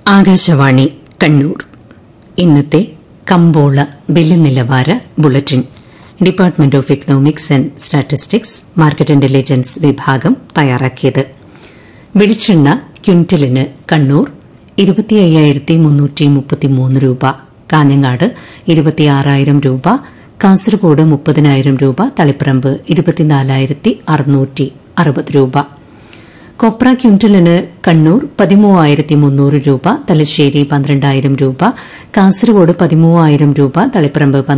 ആകാശവാണി കണ്ണൂർ ഇന്നത്തെ കമ്പോള വില നിലവാര bulletin department of economics and statistics market intelligence വിഭാഗം തയ്യാറാക്കിയത് വെളിച്ചെണ്ണ ക്വിന്റലിന് കണ്ണൂർ ഇരുപത്തി അയ്യായിരത്തി മുന്നൂറ്റി മുപ്പത്തിമൂന്ന് രൂപ കാഞ്ഞങ്ങാട് ഇരുപത്തിയാറായിരം രൂപ കാസർഗോഡ് മുപ്പതിനായിരം രൂപ തളിപ്പറമ്പ് ഇരുപത്തിനാലായിരത്തി അറുന്നൂറ്റി അറുപത് രൂപ കൊപ്ര ക്വിന്റലിന് കണ്ണൂർ പതിമൂവായിരത്തി മുന്നൂറ് രൂപ തലശ്ശേരി പന്ത്രണ്ടായിരം രൂപ കാസർഗോഡ് പതിമൂവായിരം രൂപ തളിപ്പറമ്പ്